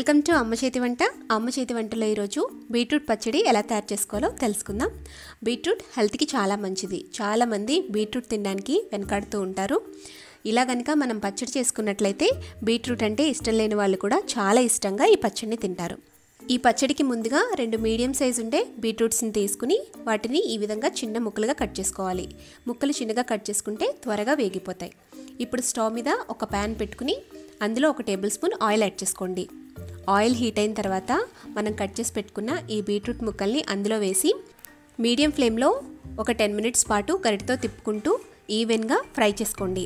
welcome to అమ్మ చేతి వంట అమ్మ చేతి వంటలో ఈరోజు బీట్రూట్ పచ్చడి ఎలా తయారు చేసుకోవాలో తెలుసుకుందాం బీట్రూట్ హెల్త్కి చాలా మంచిది చాలామంది బీట్రూట్ తినడానికి వెనకాడుతూ ఉంటారు ఇలా కనుక మనం పచ్చడి చేసుకున్నట్లయితే బీట్రూట్ అంటే ఇష్టం లేని వాళ్ళు కూడా చాలా ఇష్టంగా ఈ పచ్చడిని తింటారు ఈ పచ్చడికి ముందుగా రెండు మీడియం సైజ్ ఉండే బీట్రూట్స్ని తీసుకుని వాటిని ఈ విధంగా చిన్న ముక్కలుగా కట్ చేసుకోవాలి ముక్కలు చిన్నగా కట్ చేసుకుంటే త్వరగా వేగిపోతాయి ఇప్పుడు స్టవ్ మీద ఒక ప్యాన్ పెట్టుకుని అందులో ఒక టేబుల్ స్పూన్ ఆయిల్ యాడ్ చేసుకోండి ఆయిల్ హీట్ అయిన తర్వాత మనం కట్ చేసి పెట్టుకున్న ఈ బీట్రూట్ ముక్కల్ని అందులో వేసి మీడియం ఫ్లేమ్లో ఒక టెన్ మినిట్స్ పాటు గరిటతో తిప్పుకుంటూ ఈవెన్గా ఫ్రై చేసుకోండి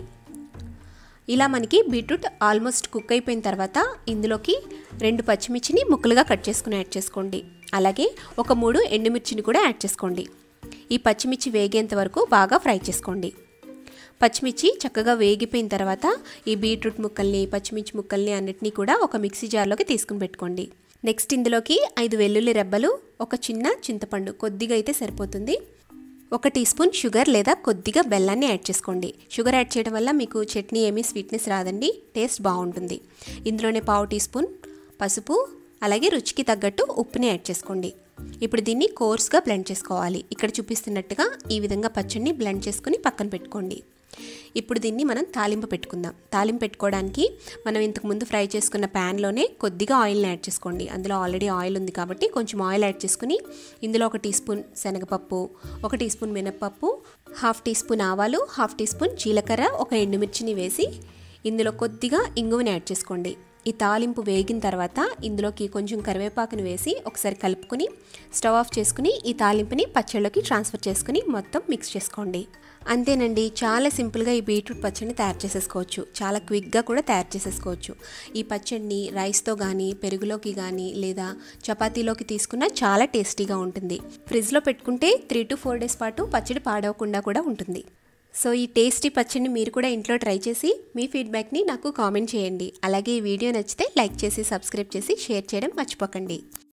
ఇలా మనకి బీట్రూట్ ఆల్మోస్ట్ కుక్ అయిపోయిన తర్వాత ఇందులోకి రెండు పచ్చిమిర్చిని ముక్కలుగా కట్ చేసుకుని యాడ్ చేసుకోండి అలాగే ఒక మూడు ఎండుమిర్చిని కూడా యాడ్ చేసుకోండి ఈ పచ్చిమిర్చి వేగేంత వరకు బాగా ఫ్రై చేసుకోండి పచ్చిమిర్చి చక్కగా వేగిపోయిన తర్వాత ఈ బీట్రూట్ ముక్కల్ని పచ్చిమిర్చి ముక్కల్ని అన్నిటినీ కూడా ఒక మిక్సీ జార్లోకి తీసుకుని పెట్టుకోండి నెక్స్ట్ ఇందులోకి ఐదు వెల్లుల్లి రెబ్బలు ఒక చిన్న చింతపండు కొద్దిగా అయితే సరిపోతుంది ఒక టీ స్పూన్ షుగర్ లేదా కొద్దిగా బెల్లాన్ని యాడ్ చేసుకోండి షుగర్ యాడ్ చేయడం వల్ల మీకు చట్నీ ఏమీ స్వీట్నెస్ రాదండి టేస్ట్ బాగుంటుంది ఇందులోనే పావు టీ స్పూన్ పసుపు అలాగే రుచికి తగ్గట్టు ఉప్పుని యాడ్ చేసుకోండి ఇప్పుడు దీన్ని కోర్స్గా బ్లెండ్ చేసుకోవాలి ఇక్కడ చూపిస్తున్నట్టుగా ఈ విధంగా పచ్చడిని బ్లెండ్ చేసుకుని పక్కన పెట్టుకోండి ఇప్పుడు దీన్ని మనం తాలింపు పెట్టుకుందాం తాలింపు పెట్టుకోవడానికి మనం ఇంతకుముందు ఫ్రై చేసుకున్న ప్యాన్లోనే కొద్దిగా ఆయిల్ని యాడ్ చేసుకోండి అందులో ఆల్రెడీ ఆయిల్ ఉంది కాబట్టి కొంచెం ఆయిల్ యాడ్ చేసుకుని ఇందులో ఒక టీ స్పూన్ శనగపప్పు ఒక టీ స్పూన్ మినప్పప్పు హాఫ్ టీ స్పూన్ ఆవాలు హాఫ్ టీ స్పూన్ జీలకర్ర ఒక ఎండుమిర్చిని వేసి ఇందులో కొద్దిగా ఇంగువని యాడ్ చేసుకోండి ఈ తాలింపు వేగిన తర్వాత ఇందులోకి కొంచెం కరివేపాకుని వేసి ఒకసారి కలుపుకొని స్టవ్ ఆఫ్ చేసుకుని ఈ తాలింపుని పచ్చళ్ళలోకి ట్రాన్స్ఫర్ చేసుకుని మొత్తం మిక్స్ చేసుకోండి అంతేనండి చాలా సింపుల్గా ఈ బీట్రూట్ పచ్చడిని తయారు చేసేసుకోవచ్చు చాలా క్విక్గా కూడా తయారు చేసేసుకోవచ్చు ఈ పచ్చడిని రైస్తో కానీ పెరుగులోకి కానీ లేదా చపాతీలోకి తీసుకున్నా చాలా టేస్టీగా ఉంటుంది ఫ్రిడ్జ్లో పెట్టుకుంటే త్రీ టు ఫోర్ డేస్ పాటు పచ్చడి పాడవకుండా కూడా ఉంటుంది సో ఈ టేస్టీ పచ్చడిని మీరు కూడా ఇంట్లో ట్రై చేసి మీ ఫీడ్బ్యాక్ని నాకు కామెంట్ చేయండి అలాగే ఈ వీడియో నచ్చితే లైక్ చేసి సబ్స్క్రైబ్ చేసి షేర్ చేయడం మర్చిపోకండి